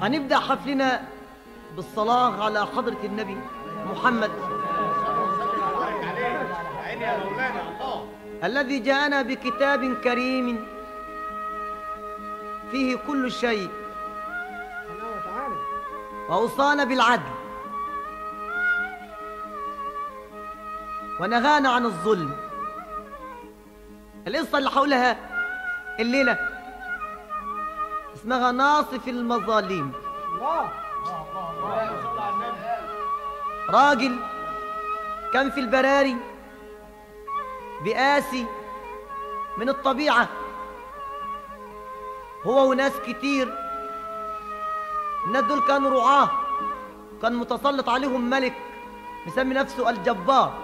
هنبدأ حفلنا بالصلاة على حضرة النبي محمد عيني يا مولانا الله الذي جاءنا بكتاب كريم فيه كل شيء وأوصانا بالعدل ونهانا عن الظلم القصة اللي حولها الليلة اسمها ناصف المظالم راجل كان في البراري بقاسي من الطبيعة هو وناس كتير الناس دول كانوا رعاه كان متسلط عليهم ملك مسمي نفسه الجبار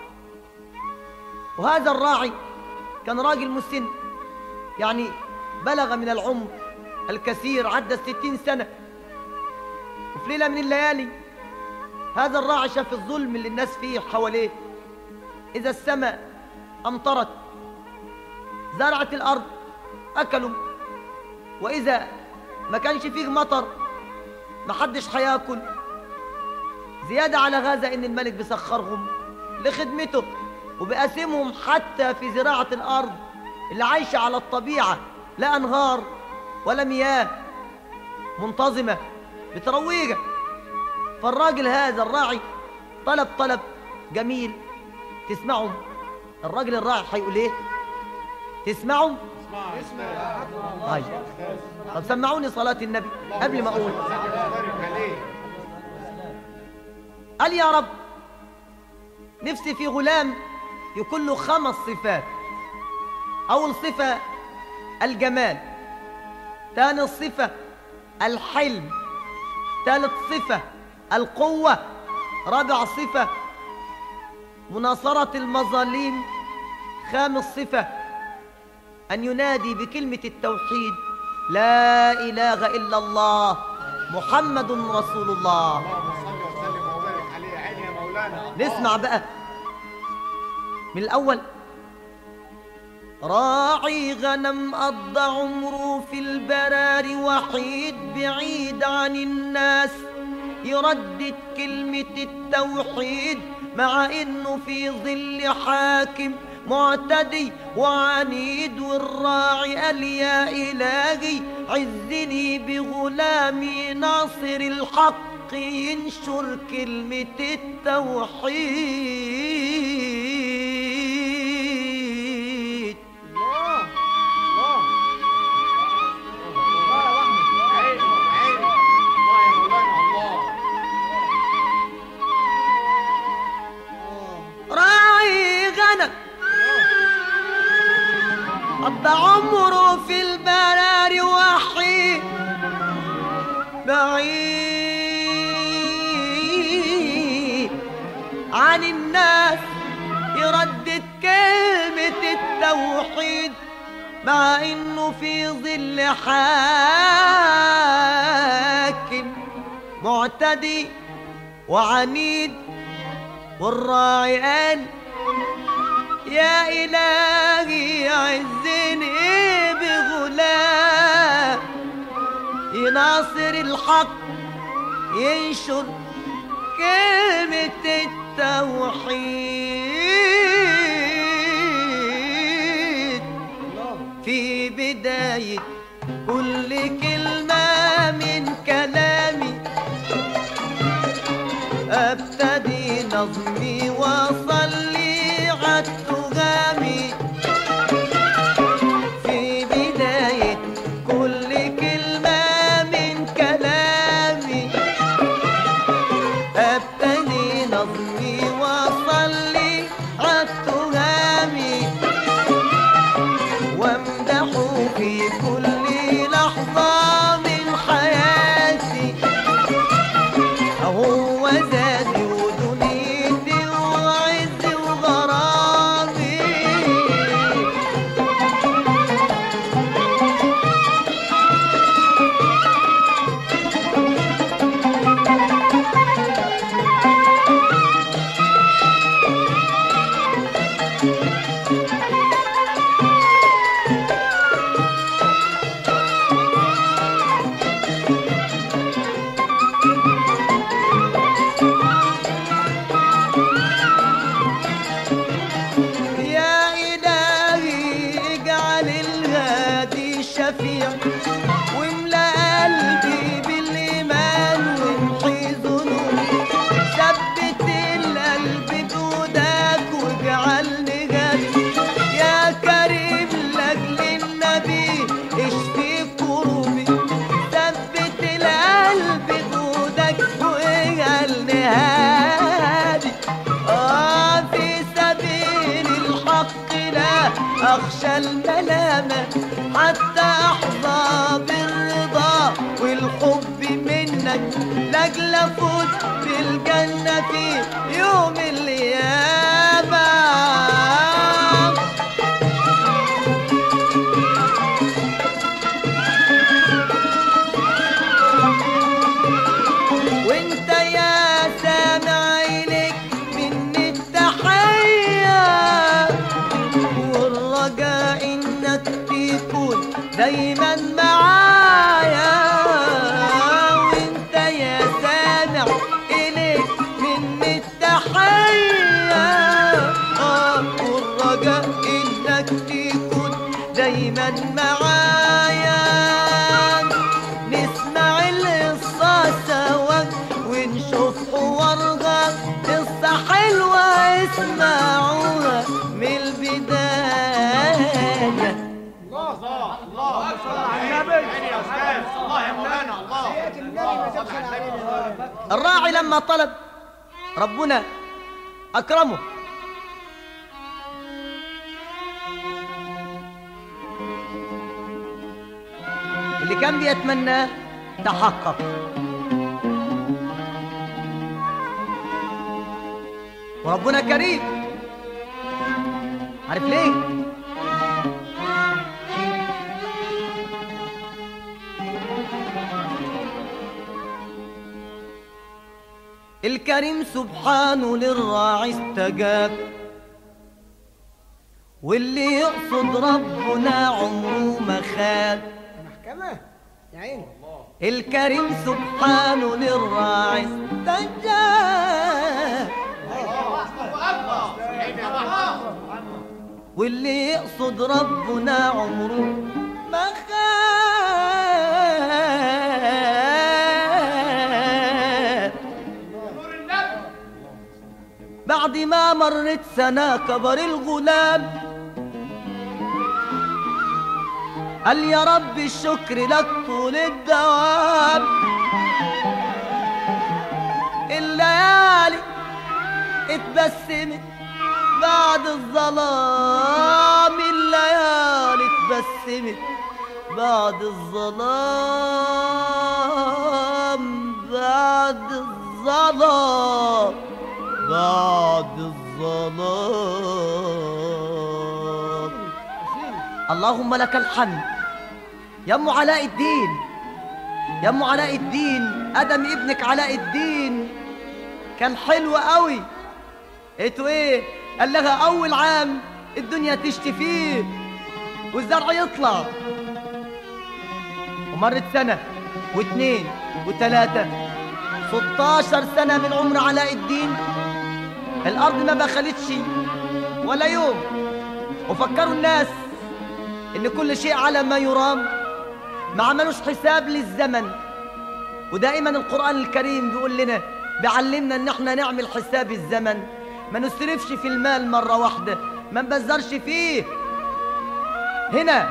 وهذا الراعي كان راجل مسن يعني بلغ من العمر الكثير عدى الستين سنة وفي ليلة من الليالي هذا الراعي شاف الظلم اللي الناس فيه حواليه إذا السماء أمطرت زرعت الأرض أكلوا وإذا ما كانش فيه مطر محدش هياكل زيادة على هذا إن الملك بيسخرهم لخدمته وبيقاسمهم حتى في زراعة الأرض اللي عايشة على الطبيعة لا أنهار ولا مياه منتظمة بترويجة فالراجل هذا الراعي طلب طلب جميل تسمعوا الراجل الراعي هيقول ايه تسمعوا اسمع اسمع طيب طب سمعوني صلاة النبي قبل ما اقول بارك عليه قال يا رب نفسي في غلام يكون له خمس صفات أول صفة الجمال ثاني صفة الحلم ثالث صفة القوة رابع صفة مناصرة المظالم خامس صفة أن ينادي بكلمة التوحيد لا إله إلا الله محمد رسول الله اللهم صل وسلم وبارك عليه عيني يا مولانا نسمع بقى من الأول راعي غنم قضى عمره في البراري وحيد بعيد عن الناس يردد كلمة التوحيد مع انه في ظل حاكم معتدي وعنيد والراعي قال يا إلهي عزني بغلامي ناصر الحق ينشر كلمة التوحيد الله الله عيني عيني الله يا مولانا الله راعي غنم قضى عمره في البراري وحيد بعيد عن الناس يردد كلمة التوحيد مع انه في ظل حاكم معتدي وعنيد والراعي قال يا إلهي عزني بغلام يناصر الحق ينشر كلمة التوحيد في بداية كل كلمة من كلامي ابتدي نظمي واصلي عالتغامي في بداية كل كلمة من كلامي ابتدي نظمي واصلي عالتغامي وامدحه في كل لحظة من الشفيع واملى قلبي بالإيمان وامحي ذنوبي ثبت القلب بوداك واجعلني غالي يا كريم لاجل النبي اشفي كروبي ثبت القلب بوداك واجعلني هادي آه في سبيل الحق لا أخشى الملامة حتى أحظى بالرضا والحب منك لاجل أفوت بالجنة في يوم القيامة وانت يا سامع عينك مني التحية والرجاء انك تكون دايما معايا وانت يا سامع اليك مني التحية آه والرجاء انك تكون دايما معايا نسمع القصة سوا ونشوف حوارها قصة حلوة اسمعوها من البداية الله الله النبي يا استاذ الله يا مولانا الله الله صل على النبي الراعي لما طلب ربنا أكرمه اللي كان بيتمناه تحقق وربنا كريم عارف ليه؟ الكريم سبحانه للراعي استجاب واللي يقصد ربنا عمره ما خاب محكمة يا عيني الكريم سبحانه للراعي استجاب واللي يقصد ربنا عمره ما خاب بعد ما مرت سنة كبر الغلام قال يا رب الشكر لك طول الدوام الليالي اتبسمت بعد الظلام الليالي اتبسمت بعد الظلام بعد الظلام بعد الظلام اللهم لك الحمد يا ام علاء الدين يا ام علاء الدين ادم ابنك علاء الدين كان حلو قوي قلتوا ايه قال لها اول عام الدنيا تشتي فيه والزرع يطلع ومرت سنة واثنين وثلاثة 16 سنة من عمر علاء الدين الأرض ما بخلتش ولا يوم وفكروا الناس إن كل شيء على ما يرام ما عملوش حساب للزمن ودائما القرآن الكريم بيقول لنا بيعلمنا إن احنا نعمل حساب الزمن ما نسرفش في المال مرة واحدة ما نبذرش فيه هنا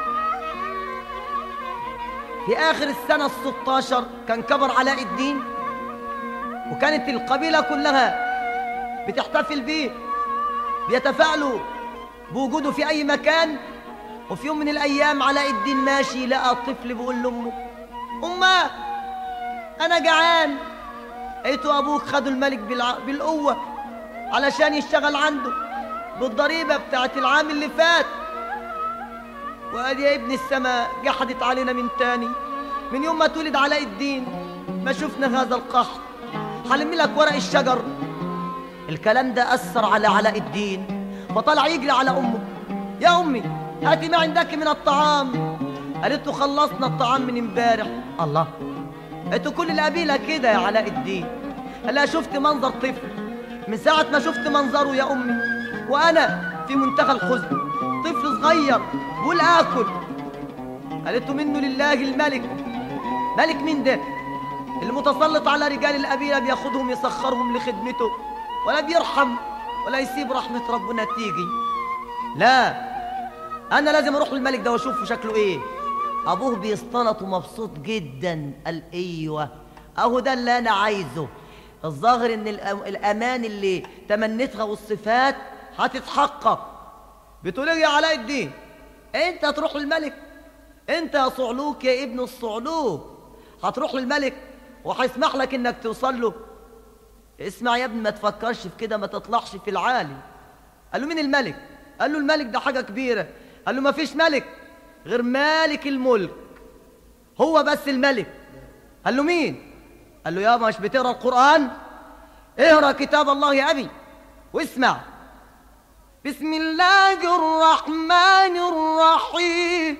في آخر السنة الستاشر كان كبر علاء الدين وكانت القبيلة كلها بتحتفل بيه بيتفاعلوا بوجوده في أي مكان وفي يوم من الأيام علاء الدين ماشي لقى طفل بيقول لأمه أمه أنا جعان لقيته أبوك خدوا الملك بالع... بالقوة علشان يشتغل عنده بالضريبة بتاعت العام اللي فات وقال يا ابن السماء جحدت علينا من تاني من يوم ما تولد علاء الدين ما شفنا هذا القحط حلم لك ورق الشجر الكلام ده أثر على علاء الدين فطلع يجري على أمه يا أمي هاتي ما عندك من الطعام قالت له خلصنا الطعام من امبارح الله قالت له كل القبيلة كده يا علاء الدين قال لها شفت منظر طفل من ساعة ما شفت منظره يا أمي وأنا في منتهى الحزن طفل صغير بقول آكل قالت له منه لله الملك ملك مين ده اللي متسلط على رجال القبيله بياخدهم يسخرهم لخدمته ولا بيرحم ولا يسيب رحمه ربنا تيجي لا انا لازم اروح للملك ده واشوفه شكله ايه ابوه بيستنط ومبسوط جدا قال ايوه اهو ده اللي انا عايزه الظاهر ان الأم- الامان اللي تمنيتها والصفات هتتحقق بتقول ايه يا علاء الدين انت هتروح للملك انت يا صعلوك يا ابن الصعلوك هتروح للملك وهيسمح لك انك توصل له اسمع يا ابني ما تفكرش في كده ما تطلعش في العالي قال له مين الملك قال له الملك ده حاجة كبيرة قال له ما فيش ملك غير مالك الملك هو بس الملك قال له مين قال له يا مش بتقرا القرآن اقرا كتاب الله يا أبي واسمع بسم الله الرحمن الرحيم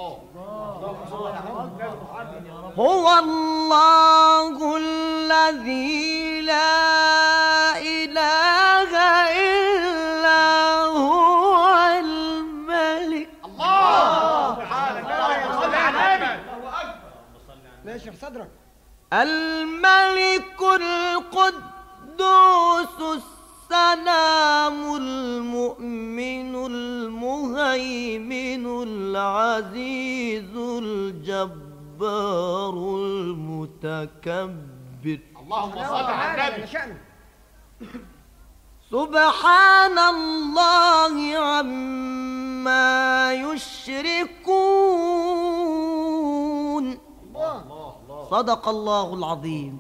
هو الله الذي لا إله إلا هو الملك ماشي في صدرك الملك القدوس السلام المؤمن المهيمن العزيز الجبار المتكبر اللهم صل على النبي شأنه سبحان الله عما يشركون صدق الله العظيم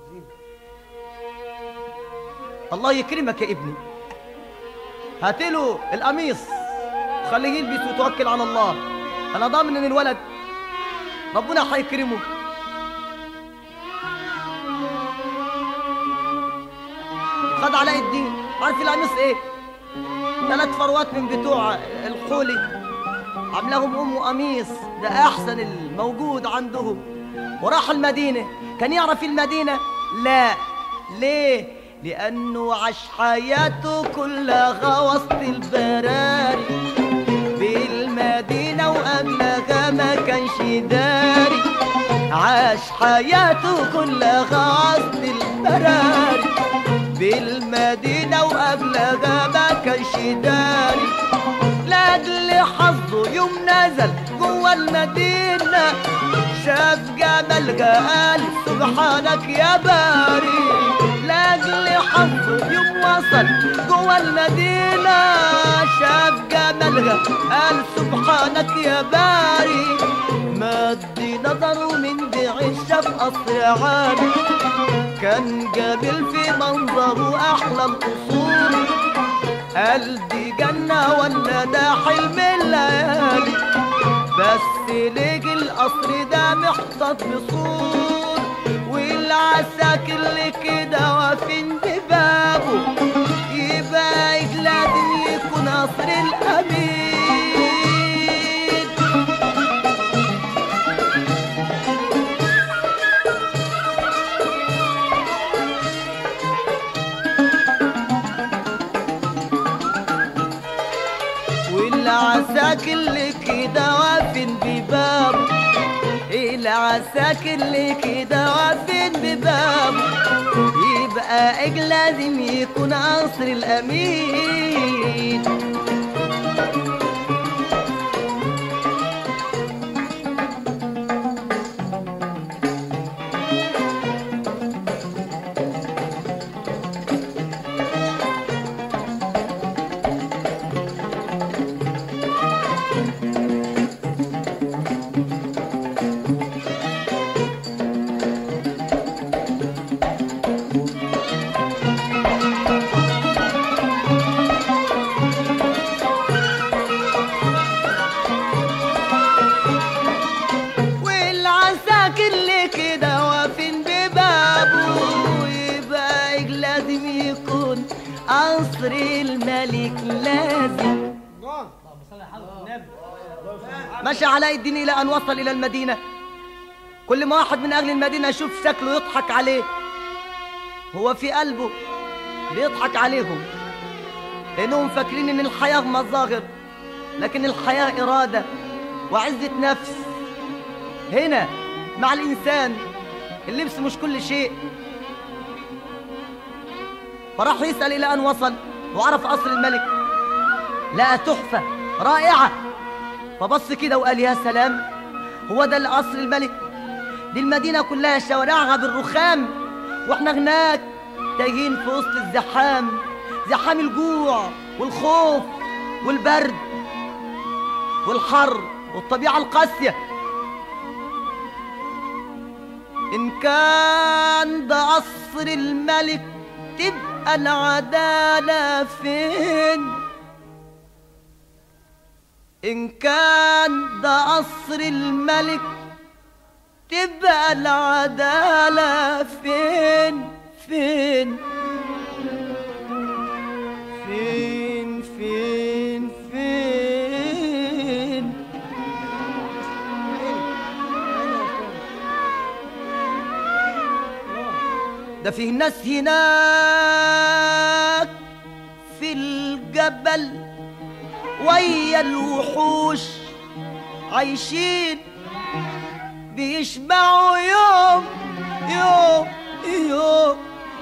الله يكرمك يا ابني هاتله القميص خليه يلبس ويتوكل على الله انا ضامن ان الولد ربنا هيكرمه خد علاء الدين عارف القميص ايه ثلاث فروات من بتوع الخولي عاملاهم امه قميص ده احسن الموجود عندهم وراح المدينه كان يعرف المدينه لا ليه لانه عاش حياته كلها وسط البراري بالمدينه وقبلها ما كانش داري عاش حياته كلها وسط البراري بالمدينة وقبلها ما كانش داري لاجل حظه يوم نزل جوه المدينة شاف جمالها قال سبحانك يا باري لاجل حظه يوم وصل جوه المدينة شاف جمالها قال سبحانك يا باري مد نظره من بعيد شاف قصر عالي كان جميل في منظره احلى القصور قال دي جنة ولا ده حلم الليالي بس ليه القصر ده محطط بسور والعساكر اللي كده واقفين ببابه يبقى لازم يكون قصر الامين والعساكر اللي كده واقفين ببابه العساكر اللي كده واقفين ببابه يبقى إج لازم يكون قصر الأمين والعساكر اللي كده واقفين ببابه يبقى إج لازم يكون قصر الملك لازم الله مشى علاء الدين إلى أن وصل إلى المدينة كل ما واحد من أهل المدينة يشوف شكله يضحك عليه هو في قلبه بيضحك عليهم لأنهم فاكرين إن الحياة مظاهر لكن الحياة إرادة وعزة نفس هنا مع الإنسان اللبس مش كل شيء فراح يسأل إلى أن وصل وعرف قصر الملك لقى تحفة رائعة فبص كده وقال يا سلام هو ده اللي قصر الملك دي المدينة كلها شوارعها بالرخام واحنا هناك تايهين في وسط الزحام زحام الجوع والخوف والبرد والحر والطبيعة القاسية إن كان ده قصر الملك تبقى العدالة فين إن كان ده قصر الملك تبقى العدالة فين فين فين فين فين ده فيه ناس هناك في الجبل ويا الوحوش عايشين بيشبعوا يوم يوم يوم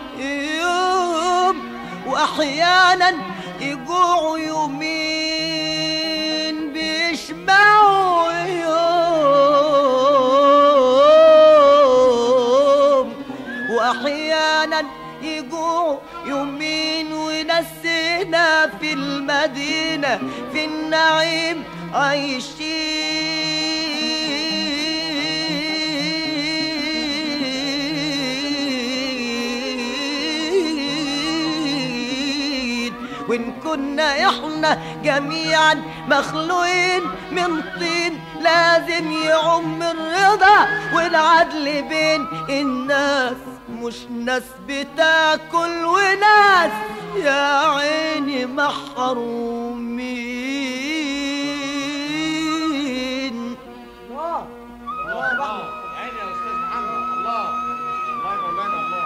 يوم واحيانا يجوعوا يومين بيشبعوا يوم واحيانا يجوعوا يومين ونسينا في المدينه في النعيم عايشين وإن كنا إحنا جميعا مخلوقين من طين لازم يعم الرضا والعدل بين الناس مش ناس بتاكل وناس يا عيني محرومين الله الله عيني يا استاذ محمد الله الله يا مولانا الله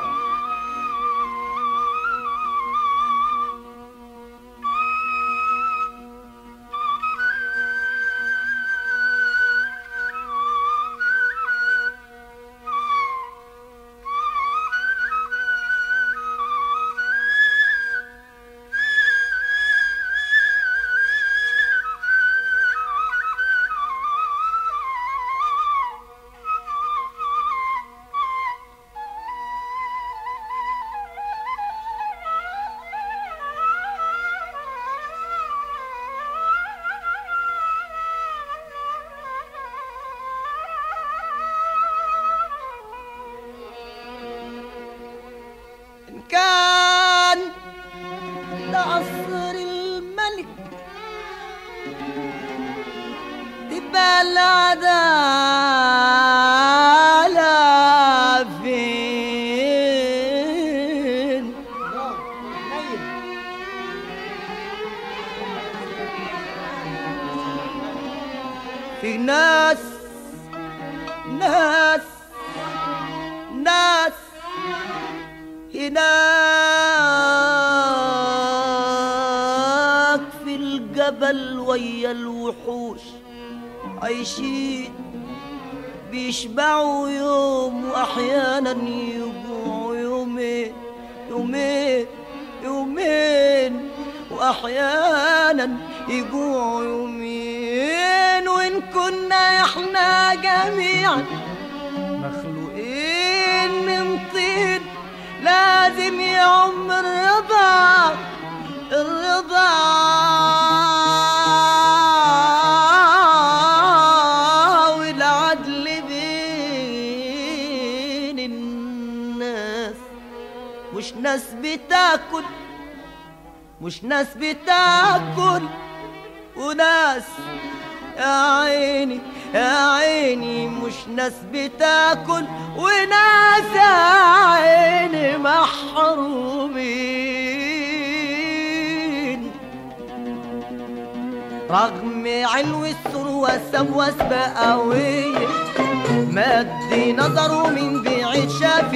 إن كان لقصر الملك تبقى العدالة فين الله نيم في ناس ناس ناس هناك في الجبل ويا الوحوش عايشين بيشبعوا يوم واحيانا يجوعوا يومين يومين يومين واحيانا يجوعوا يومين وان كنا احنا جميعا مخلوقين من طين لازم يعم الرضا الرضا والعدل بين الناس مش ناس بتاكل مش ناس بتاكل وناس يا عيني يا عيني مش ناس بتاكل وناس يا عيني محرومين رغم علو الثروة سوى سبقاوية مد نظره من بعيد شاف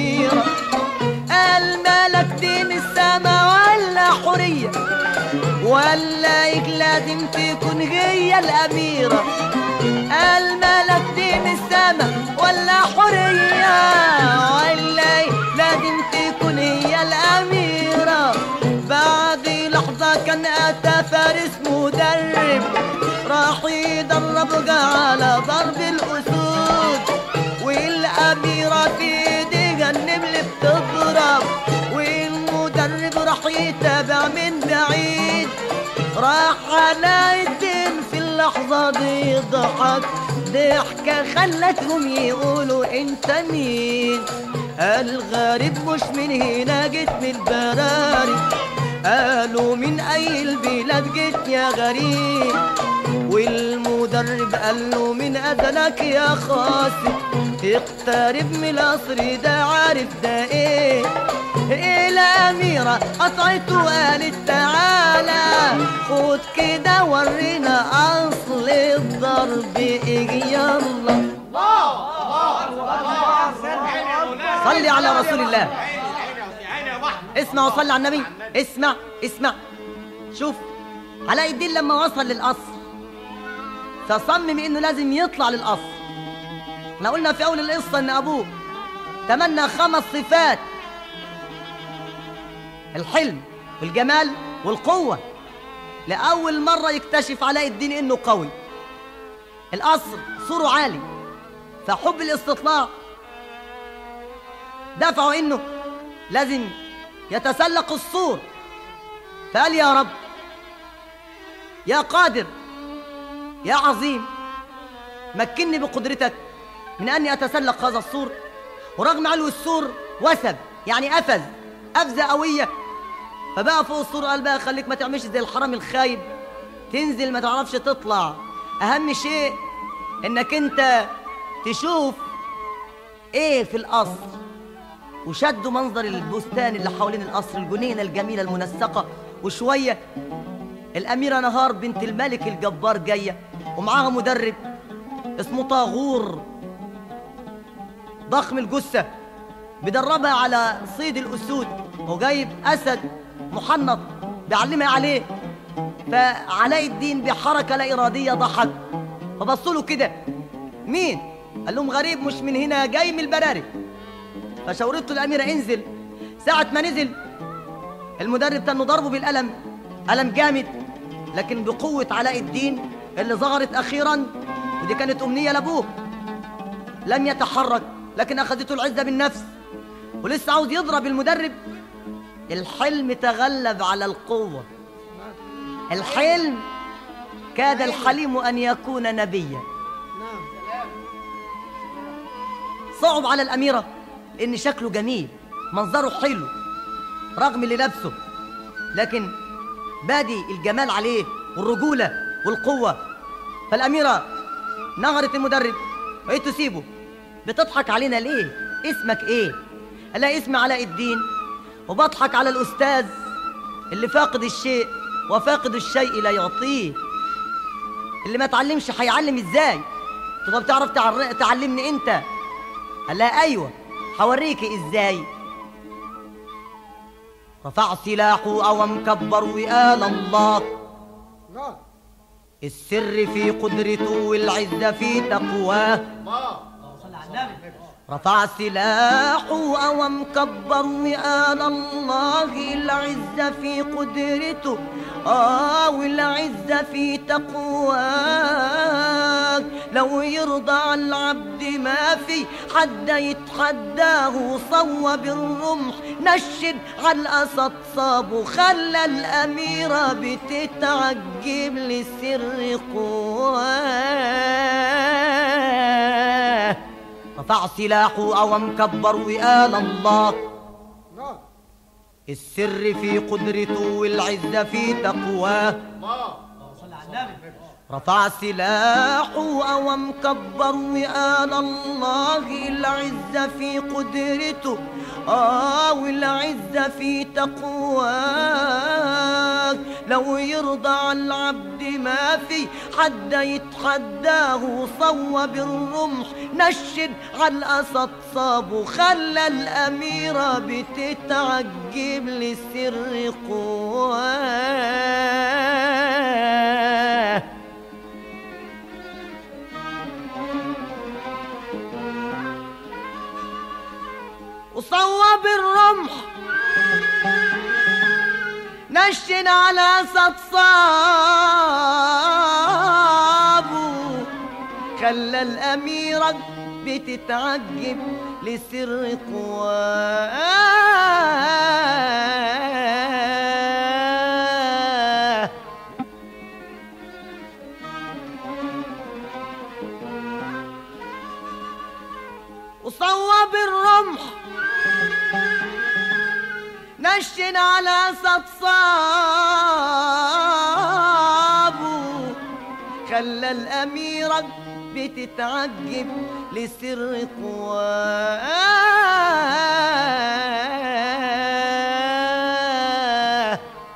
الأميرة قال مالك دين السما ولا حرية ولاك لازم تكون هي الأميرة الملك دي من السما ولا حرية ولا لازم تكون هي الأميرة بعد لحظة كان أتى فارس مدرب راح يدرب على ضرب الأسود والأميرة في ايديها النمل بتضرب والمدرب راح يتابع من بعيد راح على الدين في اللحظة دي ضحك ضحكة خلتهم يقولوا انت مين الغريب مش من هنا جيت من البراري قالوا من اي البلاد جيت يا غريب والمدرب قال له من أذنك يا خاسر اقترب من القصر ده عارف ده ايه ايه الأميرة قطعته وقالت تعالى خد كده ورينا أصل الضرب ايه يلا صلي على رسول الله اسمع وصلي على النبي اسمع اسمع شوف علاء الدين لما وصل للقصر فصمم انه لازم يطلع للقصر احنا قلنا في اول القصه ان ابوه تمنى خمس صفات الحلم والجمال والقوه لاول مره يكتشف علاء الدين انه قوي القصر سوره عالي فحب الاستطلاع دفعوا انه لازم يتسلق السور فقال يا رب يا قادر يا عظيم مكني بقدرتك من اني اتسلق هذا السور ورغم علو السور وثب يعني قفز قفزه قويه فبقى فوق السور قال بقى خليك ما تعملش زي الحرام الخايب تنزل ما تعرفش تطلع اهم شيء انك انت تشوف ايه في القصر وشدوا منظر البستان اللي حوالين القصر الجنينه الجميله المنسقه وشويه الأميرة نهار بنت الملك الجبار جاية ومعاها مدرب اسمه طاغور ضخم الجثة بيدربها على صيد الأسود وجايب أسد محنط بيعلمها عليه فعلاء الدين بحركة لا إرادية ضحك فبصوا له كده مين؟ قال لهم غريب مش من هنا جاي من البراري فشاورته الأميرة انزل ساعة ما نزل المدرب كان ضربه بالقلم قلم جامد لكن بقوة علاء الدين اللي ظهرت أخيرا ودي كانت أمنية لأبوه لم يتحرك لكن أخذته العزة بالنفس ولسه عاوز يضرب المدرب الحلم تغلب على القوة الحلم كاد الحليم أن يكون نبيا نعم صعب على الأميرة لأن شكله جميل منظره حلو رغم اللي لابسه لكن بادي الجمال عليه والرجولة والقوة فالأميرة نهرت المدرب وقالت له سيبه بتضحك علينا ليه اسمك ايه قال لها اسمي علاء الدين وبضحك على الأستاذ اللي فاقد الشيء وفاقد الشيء لا يعطيه اللي ما تعلمش هيعلم ازاي طب تعرف تعر- تعلمني انت قال لها ايوه هوريكي ازاي رفع سلاحه او مكبر وقال الله نعم السر في قدرته والعزة في تقواه رفع سلاحه أو مكبر وقال الله العزة في قدرته آه والعزة في تقواه لو يرضى على العبد ما في حد يتحداه صوب الرمح نشد على الأسد صاب وخلى الأميرة بتتعجب لسر قواه رفع سلاحه أو مكبر وقال الله نعم السر في قدرته والعزة في تقواه رفع سلاحه أو مكبر وقال الله العزة في قدرته آه والعزة في تقواه لو يرضى على العبد ما في حد يتحداه صوب الرمح نشد على الأسد صاب وخلى الأميرة بتتعجب لسر قواه نشن على صد صابه خلى الأميرة بتتعجب لسر قواه وصوب الرمح نشن على صد صابه خلى الأميرة بتتعجب لسر قواه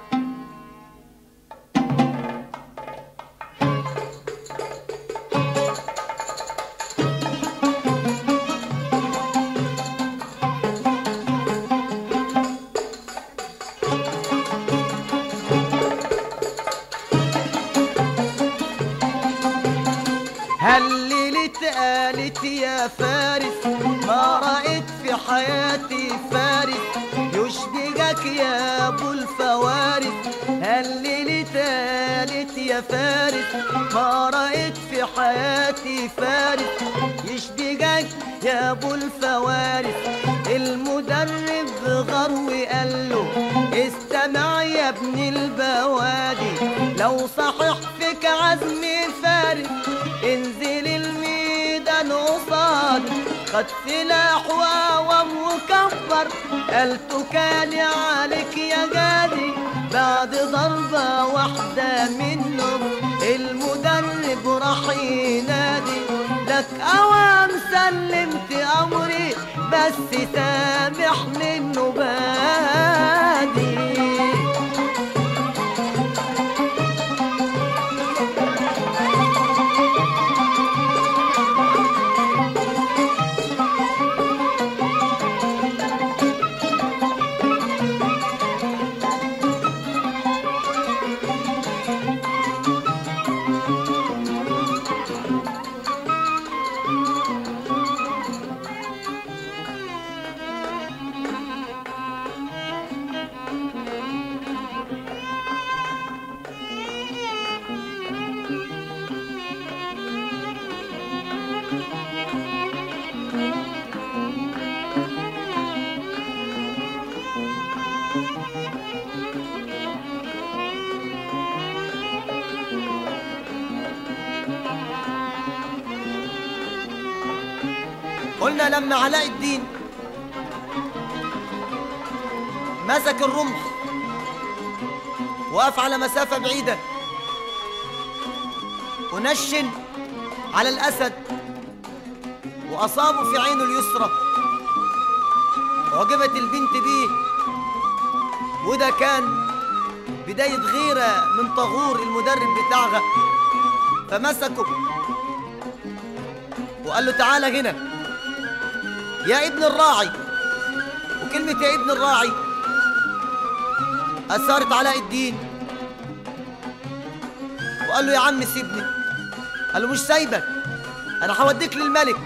هللت قالت يا فارس ما رأيت في حياتي فارس يشبهك يا ابو الفوارس هللت قالت يا فارس ما رأيت في حياتي فارس يشبهك يا ابو الفوارس المدرب غرو قال له استمع يا ابن البوادي لو صحيح فيك عزم فارس انزل الميدان قصاد خد سلاح وقوم وكبر قالته كان عليك يا جادي بعد ضربة واحدة منهم المدرب راح ينادي لك اوام سلمت امري بس سامحني انه بادي قلنا لما علاء الدين مسك الرمح وقف على مسافة بعيدة ونشن على الأسد وأصابه في عينه اليسرى وعجبت البنت بيه وده كان بداية غيرة من طغور المدرب بتاعها فمسكه وقال له تعالى هنا يا ابن الراعي وكلمة يا ابن الراعي أثارت علاء الدين وقال له يا عم سيبني قال له مش سايبك أنا هوديك للملك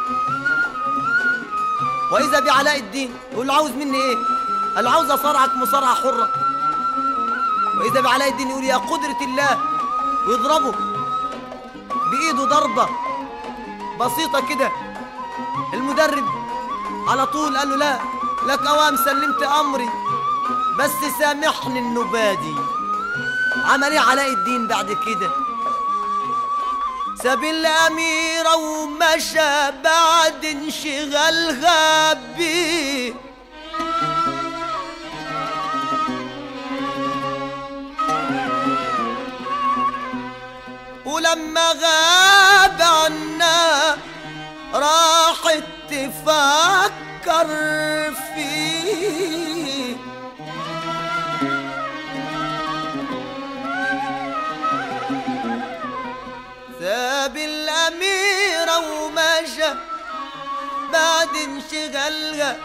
وإذا بعلاء الدين يقول له عاوز مني إيه؟ قال له عاوز أصارعك مصارعة حرة وإذا بعلاء الدين يقول يا قدرة الله ويضربه بإيده ضربة بسيطة كده المدرب على طول قال له لا لك اوام سلمت امري بس سامحني النبادي عمل ايه علاء الدين بعد كده ساب الأميرة ومشى بعد انشغالها بيه ولما غاب عنا راحت تفكر فيه ساب الأميرة ومشى بعد انشغالها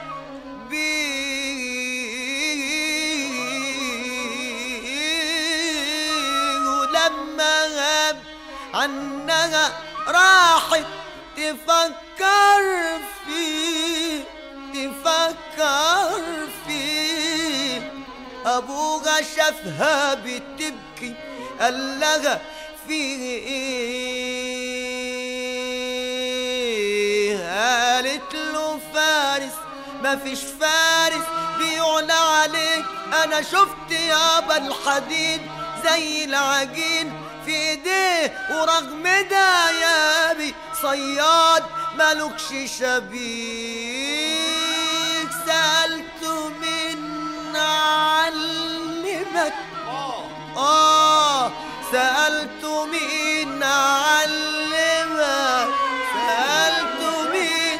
بيه ولما غاب عنها راحت تفكر فيه تفكر فيه ابوها شافها بتبكي قال لها في ايه قالت له فارس ما فيش فارس بيعلى عليك انا شفت يابا الحديد زي العجين في ايديه ورغم ده يا بي صياد ملوكش شبيك سألته من علمك آه سألت مين أعلمك سألت مين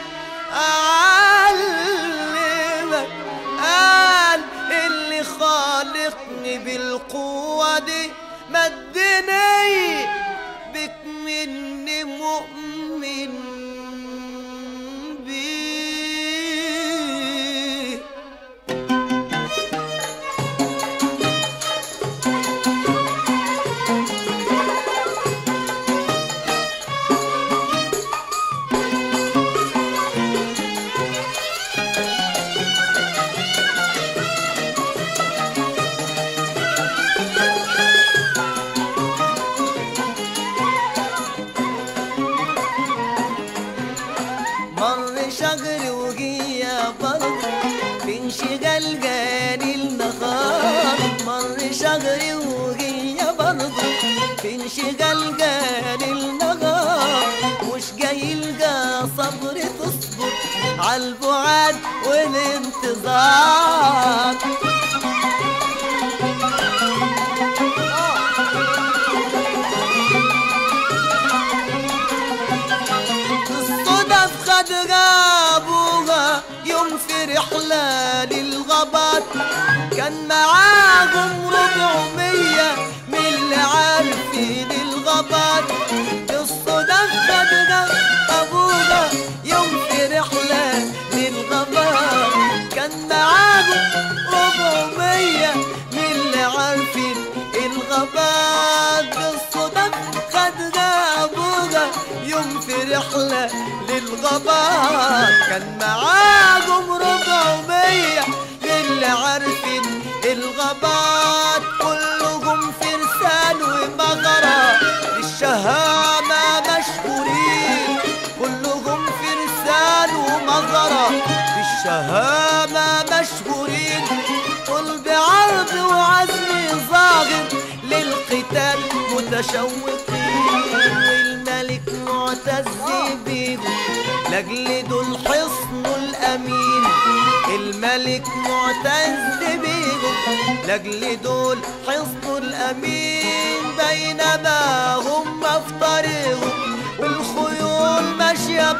أعلمك قال اللي خالقني بالقوة دي مدني بك مني مؤمن بيه مر شهر وجيا برضه في انشغال جاني النهار مر شهر وجيا برضه في انشغال جاني النهار مش جاي يلقى صبر تصبر عالبعاد والانتظار الصدف خد غابوها يوم في رحلة للغابات كان معاهم ربعمية من اللي عارفين الغابات الصدف خد غابوها يوم في رحلة للغابات كان معاهم ربعمية من اللي عارفين الغابات بالصدف خد غابوها يوم في رحلة للغابات كان معاهم ربعمية اللي عارفين الغابات كلهم فرسان ومغرة للشهامة مشهورين كلهم فرسان ومغرة للشهامة مشهورين طول بعرض وعزم ظاهر للقتال متشوقين والملك معتز بيهم لاجل دول حصنه الامين الملك معتز بيهم لاجل دول حصنه الامين بينما هم في طريقهم والخيول ماشيه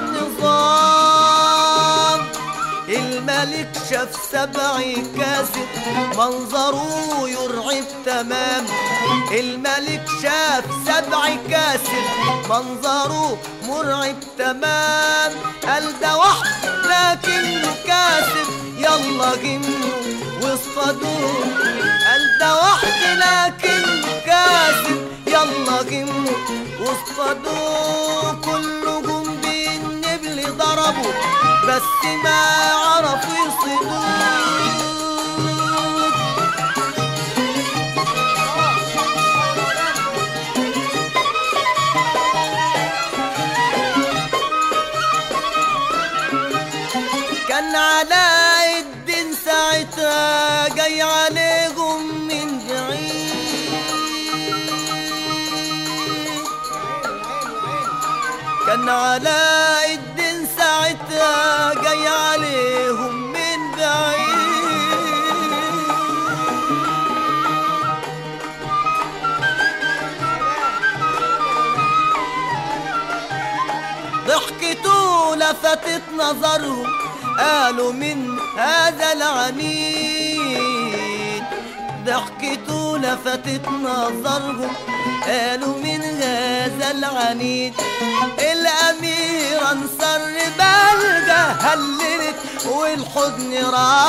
بنظام الملك شاف سبع كاسر منظره يرعب تمام الملك شاف سبع كاسر منظره مرعب تمام قال ده واحد لكنه كاسر يلا جنه واصطادوه قال ده واحد لكنه كاسر يلا جنه واصطادوه كلهم بالنبل ضربوا بس ما عرفوا يصيدوه كان علاء الدين ساعتها جاي عليهم من بعيد كان علاء الدين ساعتها جاي عليهم من بعيد ضحكته لفتت نظرهم قالوا من هذا العنيد ضحكته لفتت نظرهم قالوا من هذا العنيد الأميرة انصر بلجة هللت والحضن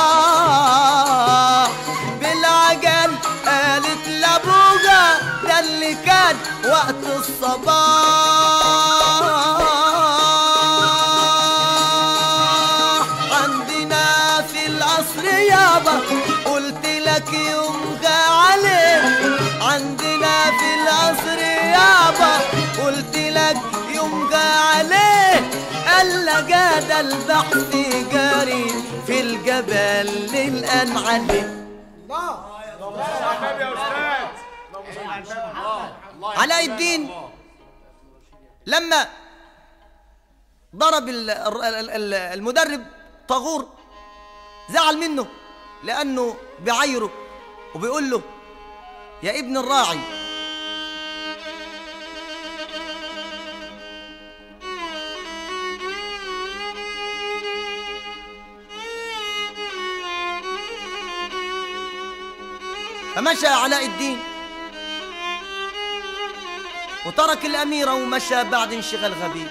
راح بالعجل قالت لابوجا ده اللي كان وقت الصباح عندنا في القصر يابا قلت لك يوم يابا قلت لك يمجى عليه قال لقى ده البحث جاري في الجبل للآن عليه الله النبي يا استاذ الله علاء الدين لما ضرب ال- ال- ال- المدرب طاغور زعل منه لأنه بيعايره وبيقول له يا ابن الراعي فمشى علاء الدين وترك الأميرة ومشى بعد انشغال غبي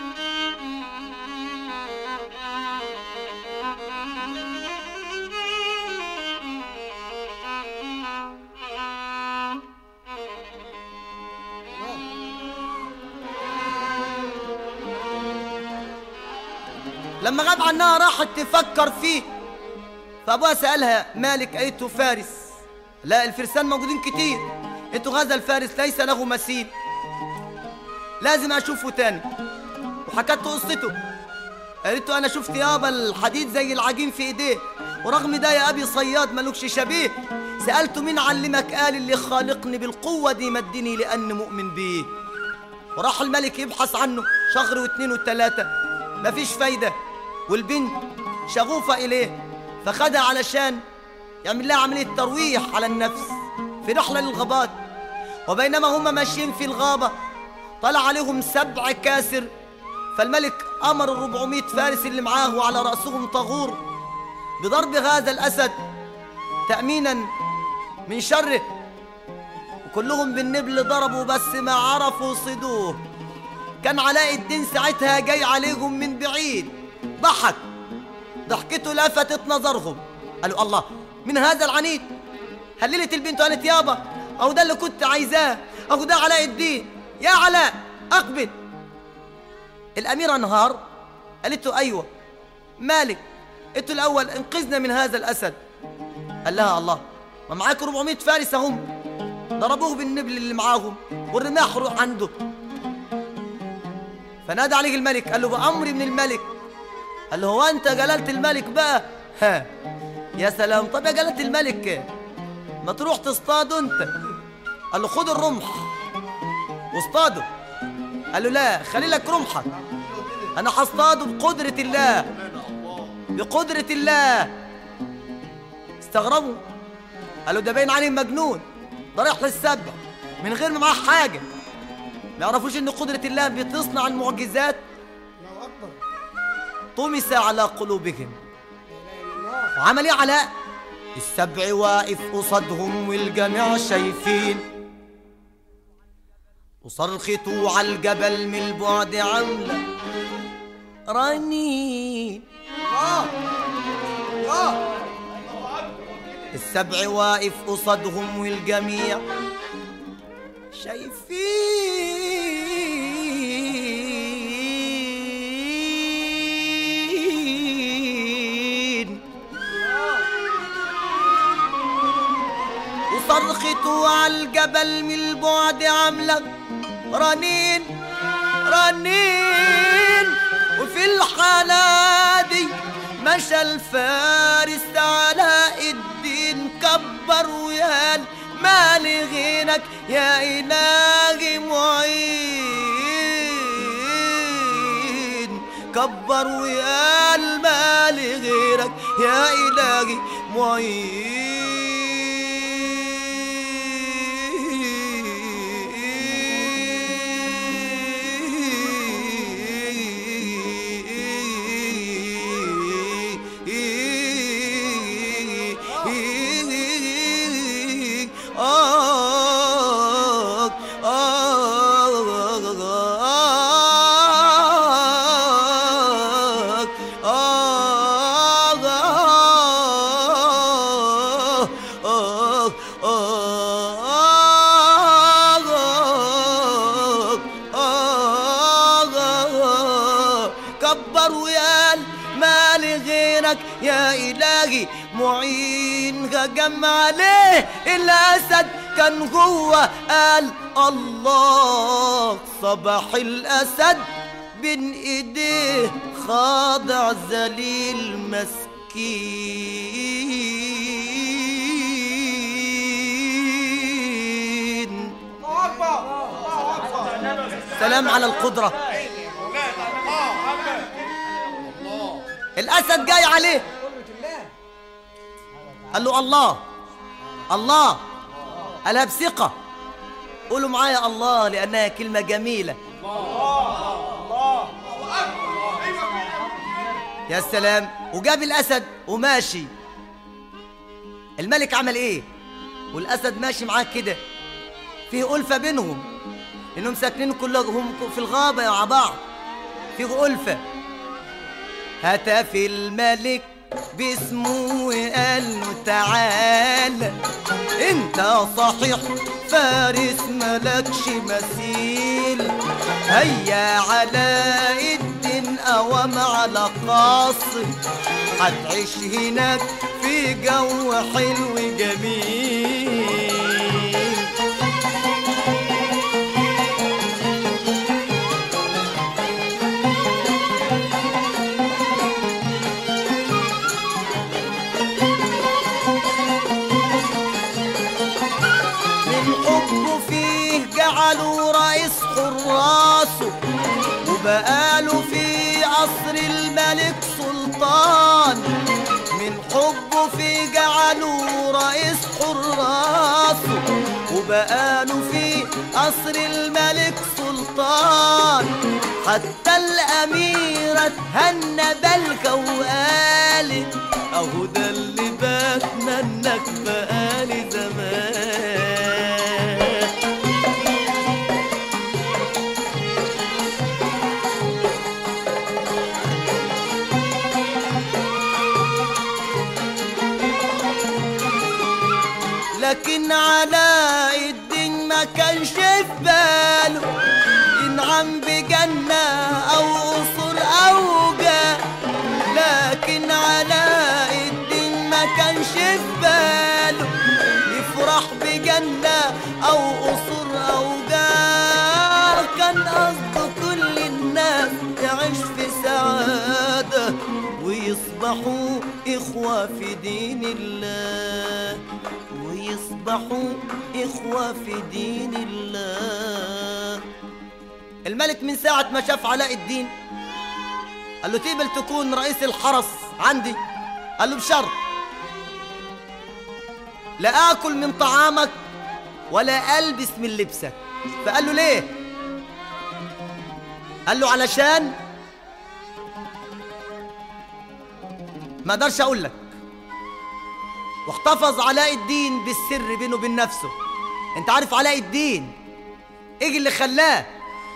لما غاب عنها راحت تفكر فيه فأبوها سألها مالك قالت فارس لا الفرسان موجودين كتير انتوا غزا الفارس ليس له مثيل لازم اشوفه تاني وحكت له قصته قالت له انا شفت يابا الحديد زي العجين في ايديه ورغم ده يا ابي صياد ملوكش شبيه سالته مين علمك قال اللي خالقني بالقوه دي مدني لان مؤمن بيه وراح الملك يبحث عنه شهر واثنين وثلاثه مفيش فايده والبنت شغوفه اليه فخدها علشان يعمل لها عمليه ترويح على النفس في رحله للغابات وبينما هم ماشيين في الغابه طلع عليهم سبع كاسر فالملك امر ال 400 فارس اللي معاه وعلى راسهم طاغور بضرب هذا الاسد تامينا من شره وكلهم بالنبل ضربوا بس ما عرفوا صدوه كان علاء الدين ساعتها جاي عليهم من بعيد ضحك ضحكته لفتت نظرهم قالوا الله من هذا العنيد هللت البنت وقالت يابا اهو ده اللي كنت عايزاه اهو ده علاء الدين يا علاء اقبل الاميره انهار قالت له ايوه مالك قلت له الاول انقذنا من هذا الاسد قال لها الله ما معاك 400 فارس هم ضربوه بالنبل اللي معاهم والرماح روح عنده فنادى عليه الملك قال له بأمر من الملك قال له هو انت جلالة الملك بقى ها يا سلام طب يا جلالة الملك ما تروح تصطاده انت قال له خد الرمح واصطاده قال له لا خلي لك رمحك انا هصطاده بقدرة الله بقدرة الله استغربوا قالوا ده باين عليه مجنون ده رايح للسبع من غير ما معاه حاجة ما يعرفوش ان قدرة الله بتصنع المعجزات الله اكبر طمس على قلوبهم لا اله الا الله وعمل ايه علاء السبع واقف قصادهم والجميع شايفين وصرخته على الجبل من البعد عاملة رنين الله الله السبع واقف قصادهم والجميع شايفين وصرخته على الجبل من البعد عاملة رنين رنين وفي الحالة دي مشى الفارس على الدين كبر ويال ما لغيرك يا إلهي معين كبر ويال ما لغيرك يا إلهي معين آه آه آه كبر ويال ما لغيرك يا إلهي معين هجم عليه الأسد كان جوه قال الله صباح الأسد بين إيديه خاضع ذليل مسكين الله اكبر الله اكبر سلام على القدرة الأسد جاي عليه قدرة الله قال له الله الله قالها بثقة قولوا معايا الله لأنها كلمة جميلة يا سلام وجاب الأسد وماشي الملك عمل إيه والأسد ماشي معاه كده فيه ألفة بينهم إنهم ساكنين كلهم في الغابة مع بعض فيه ألفة هتف الملك باسمه وقال له تعالى انت صحيح فارس ملكش مثيل هيا علاء الدين قوام على قصر هتعيش هناك في جو حلو جميل من حبه فيه جعلوا رئيس حراسه وبقاله في قصر الملك سلطان من حبه فيه جعلوا رئيس حراسه وبقاله في قصر الملك سلطان حتى الأميرة تهنى بالك وقالت أهو ده اللي بتمنك بقالي زمان لكن علاء الدين ما كانش في باله ينعم بجنة أو قصور أو جاه لكن علاء الدين ما كانش في باله يفرح بجنة أو قصور أو جاه كان قصده كل الناس تعيش في سعادة ويصبحوا إخوة في دين الله ويصبحوا إخوة في دين الله الملك من ساعة ما شاف علاء الدين قال له تقبل تكون رئيس الحرس عندي قال له بشرط لا آكل من طعامك ولا ألبس من لبسك فقال له ليه قال له علشان ما اقدرش اقول لك واحتفظ علاء الدين بالسر بينه وبين نفسه انت عارف علاء الدين ايه اللي خلاه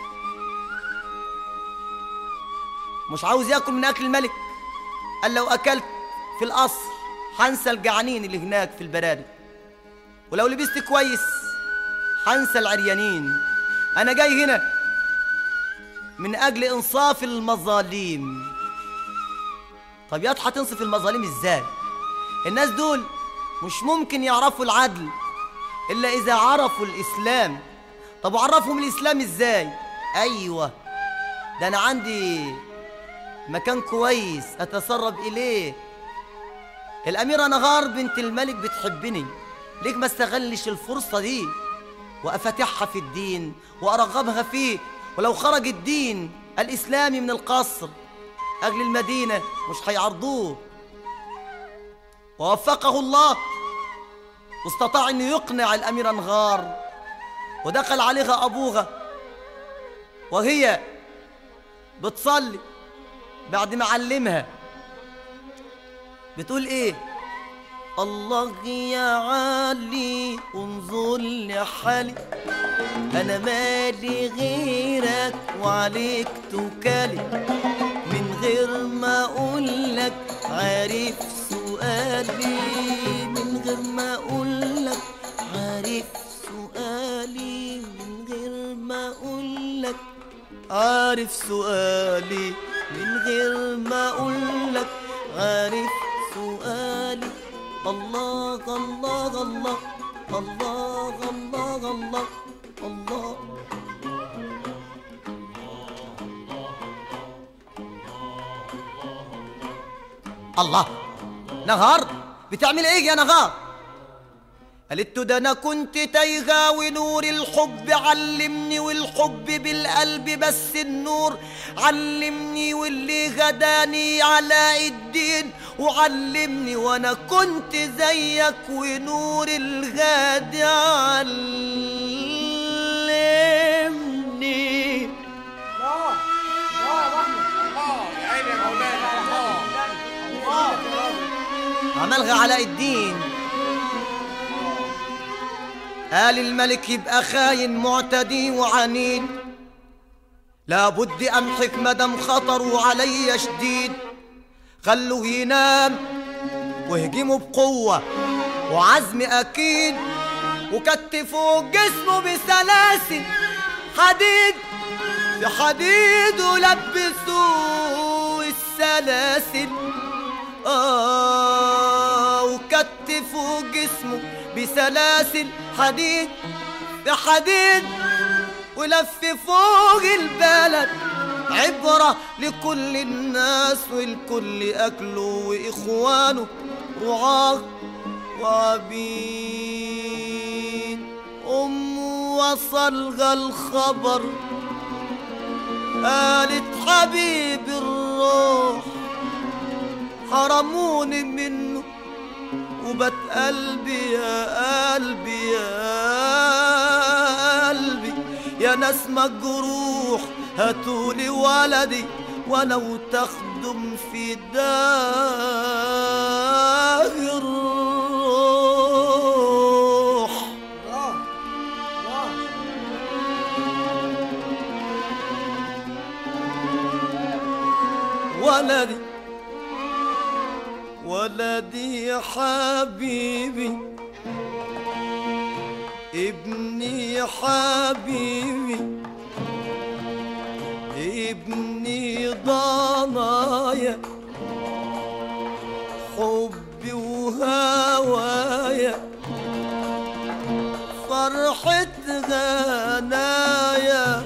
مش عاوز ياكل من اكل الملك قال لو اكلت في القصر هنسى الجعانين اللي هناك في البراري ولو لبست كويس هنسى العريانين انا جاي هنا من اجل انصاف المظالم طب يا هتنصف المظالم ازاي الناس دول مش ممكن يعرفوا العدل الا اذا عرفوا الاسلام طب وعرفهم الاسلام ازاي ايوه ده انا عندي مكان كويس اتسرب اليه الاميره نهار بنت الملك بتحبني ليك ما استغلش الفرصه دي وافتحها في الدين وارغبها فيه ولو خرج الدين الاسلامي من القصر اهل المدينه مش هيعرضوه ووفقه الله واستطاع انه يقنع الاميره نغار ودخل عليها ابوها وهي بتصلي بعد ما علمها بتقول ايه الله يا علي انظر لحالي انا مالي غيرك وعليك توكالي من غير ما اقول لك عارف سؤالي من غير ما اقول لك عارف سؤالي من غير ما اقول لك عارف سؤالي من غير ما اقول لك عارف سؤالي الله الله الله الله الله الله الله الله نهار بتعمل ايه يا نهار قالت له ده انا كنت تايهه ونور الحب علمني والحب بالقلب بس النور علمني واللي غداني علاء الدين وعلمني وانا كنت زيك ونور الغادي علمني الله الله يا رحمة الله يا عيني يا مولانا الله عملها علاء الدين قال الملك يبقى خاين معتدي وعنيد لابد امحك مدام خطره علي شديد خلوه ينام وهجموا بقوة وعزم أكيد وكتفوا جسمه بسلاسل حديد في حديد ولبسوه السلاسل آه وكتفوا جسمه بسلاسل حديد في حديد ولففوه البلد عبرة لكل الناس والكل أكله وإخوانه رعاة وعبيد أم وصلها الخبر قالت حبيب الروح حرموني منه وبت قلبي يا قلبي يا قلبي يا ناس مجروح هاتولي ولدي ولو تخدم في داه الروح الله الله ولدي ولدي يا حبيبي ابني يا حبيبي ابني ضنايا حبي وهوايا فرحة غنايا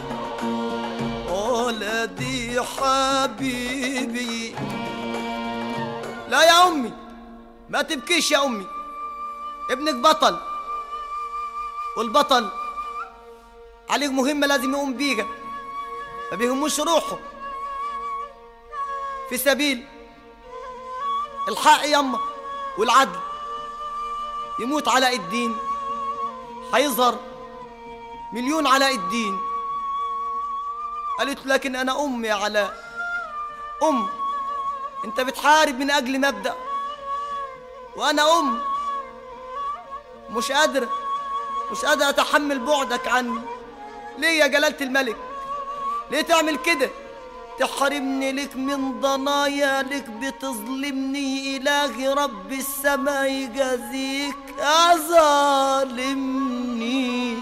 ولدي حبيبي لا يا أمي ما تبكيش يا أمي ابنك بطل والبطل عليه مهمة لازم يقوم بيها ما بيهموش روحه في سبيل الحق يما والعدل يموت علاء الدين هيظهر مليون علاء الدين قالت له لكن انا ام يا علاء ام انت بتحارب من اجل مبدا وانا ام مش قادره مش قادره اتحمل بعدك عني ليه يا جلاله الملك ليه تعمل كده تحرمني لك من ضنايا لك بتظلمني إلهي رب السما يجازيك يا ظالمني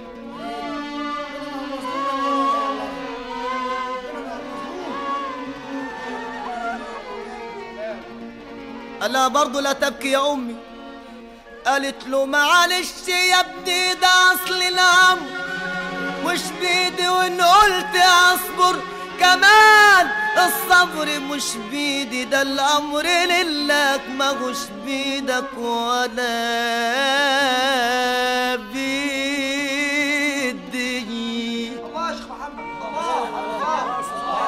ألا برضو لا تبكي يا أمي قالت له معلش يا ابني ده أصل الأمر مش بيدي وإن قلت أصبر كمان الصبر مش بيدي ده الأمر لله ماهوش بيدك ولا بيدي الله يا شيخ محمد الله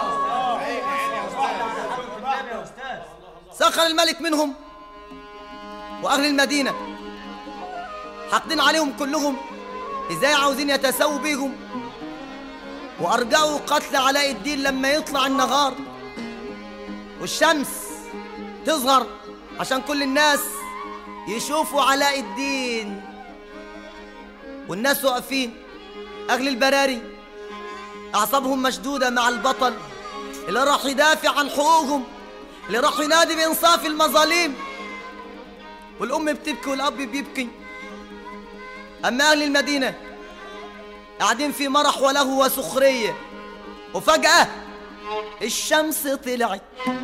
سخر الملك منهم وأهل المدينة حاقدين عليهم كلهم إزاي عاوزين يتساووا بيهم وأرجعوا قتل علاء الدين لما يطلع النهار والشمس تظهر عشان كل الناس يشوفوا علاء الدين والناس واقفين أهل البراري أعصابهم مشدودة مع البطل اللي راح يدافع عن حقوقهم اللي راح ينادي بإنصاف المظالم والأم بتبكي والأب بيبكي أما أهل المدينة قاعدين في مرح ولهو وسخرية وفجأة الشمس طلعت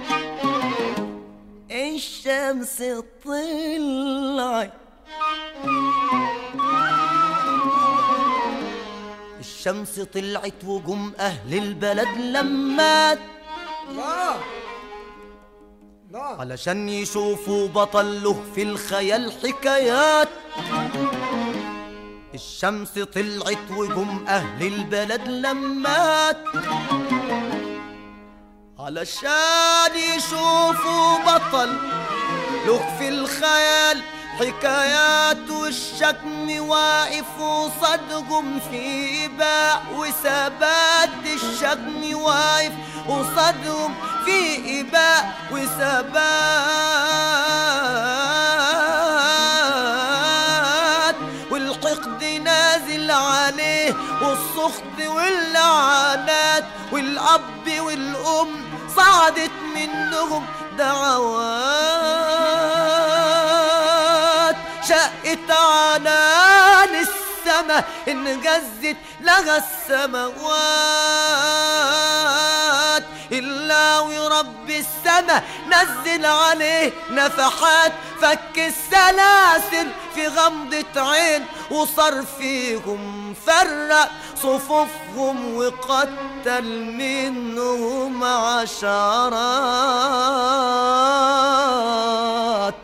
الشمس طلعت الشمس طلعت وجم أهل البلد لمات لا لا علشان يشوفوا بطل له في الخيال حكايات الشمس طلعت وجم أهل البلد لمات علشان يشوفوا بطل له في الخيال حكايات والشكم واقف وصدقهم في إباء وثبات الشكم واقف وصدقهم في إباء وثبات والحقد نازل عليه والسخط واللعنات والأب والأم صعدت منهم دعوات شقت عنان السما انجزت لها السماوات إلا ورب السما نزل عليه نفحات فك السلاسل في غمضة عين وصار فيهم فرق صفوفهم وقتل منهم عشرات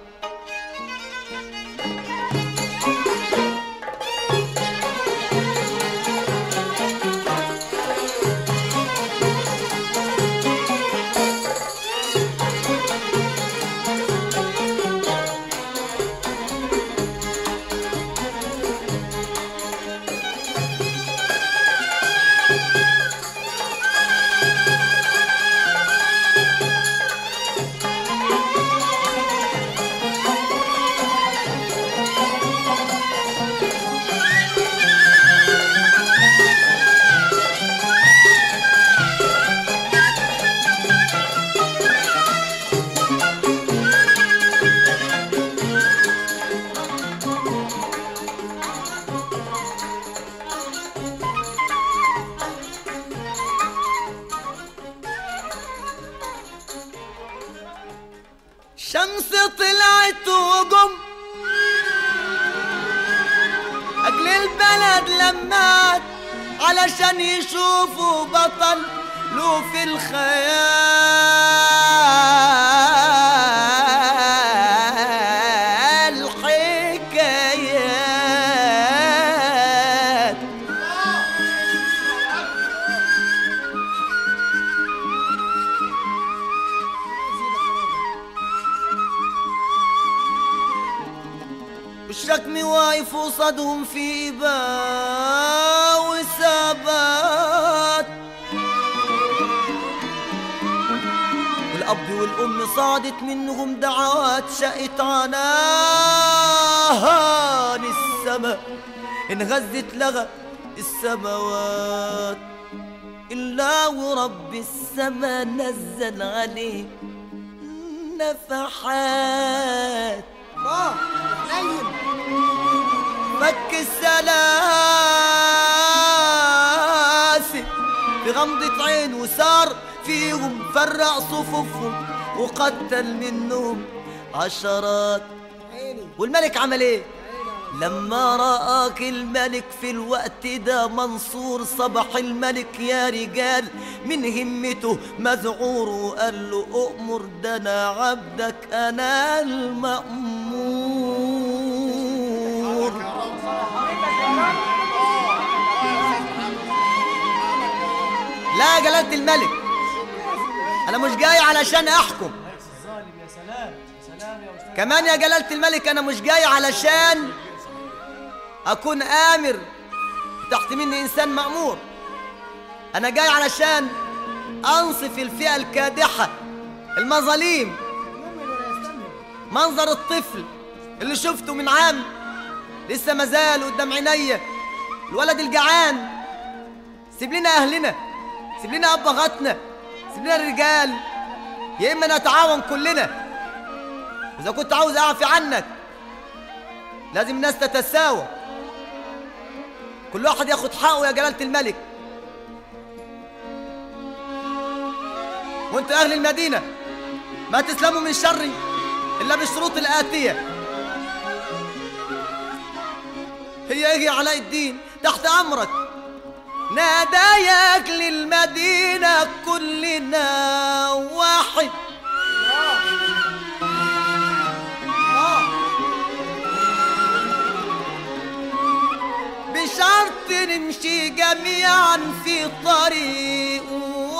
شمس طلعت وقم أجل البلد لمات علشان يشوفوا بطل له في الخيال حكايات والشكم واقف وصدهم في إباء وثبات والأب والأم صعدت منهم دعوات شقت عنان السما انغزت لغى السماوات إلا ورب السما نزل عليه نفحات لا حنين فك السلاسل في غمضة عين وسار فيهم فرق صفوفهم وقتل منهم عشرات عيني والملك عمل ايه لما رآك الملك في الوقت ده منصور صبح الملك يا رجال من همته مذعور وقال له أؤمر ده أنا عبدك أنا المأمور لا يا جلالة الملك أنا مش جاي علشان أحكم كمان يا جلالة الملك أنا مش جاي علشان أكون آمر تحت مني إنسان مأمور أنا جاي علشان أنصف الفئة الكادحة المظاليم منظر الطفل اللي شفته من عام لسه مازال قدام عينيا الولد الجعان سيب لنا أهلنا سيب لنا أبهاتنا سيب لنا الرجال يا إما نتعاون كلنا إذا كنت عاوز أعفي عنك لازم الناس تتساوى كل واحد ياخد حقه يا جلالة الملك وانتوا أهل المدينة ما تسلموا من شري إلا بالشروط الآتية هي إيه يا علاء الدين تحت أمرك ناداياك للمدينة كلنا واحد بشرط نمشي جميعا في طريق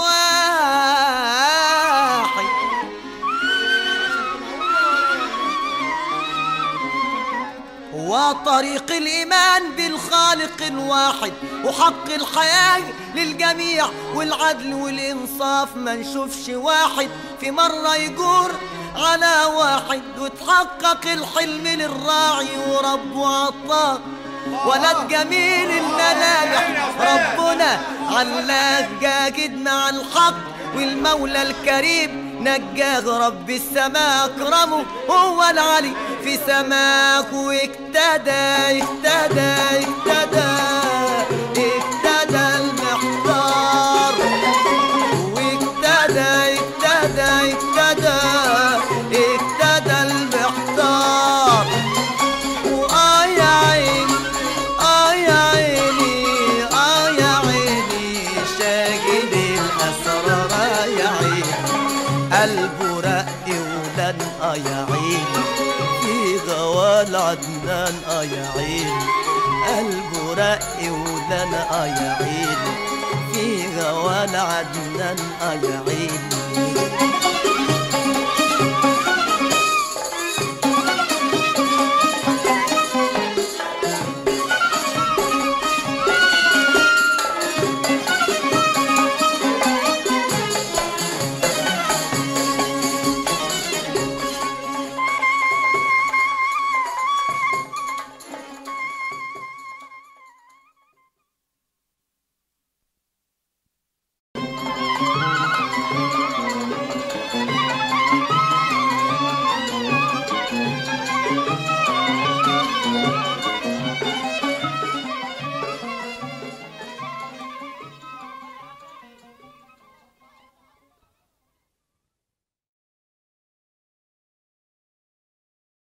واحد وطريق الإيمان بالخالق الواحد وحق الحياة للجميع والعدل والإنصاف ما نشوفش واحد في مرة يجور على واحد وتحقق الحلم للراعي وربه عطاه ولد جميل الملامح ربنا علاه جاجد مع الحق والمولى الكريم نجاه رب السماء اكرمه هو العلي في سماك واهتدى اهتدى اهتدى اهتدى المحتار واهتدى اهتدى اهتدى اهتدى المحتار وآه يا عيني آه يا عيني آه يا عيني شاهد الأسرار آه يا عيني قلبه رق ولن آه يا عيني في غوال عدنان آه يا عيني قلبه رق ولن آه يا عيني في غوال عدنان آه يا عيني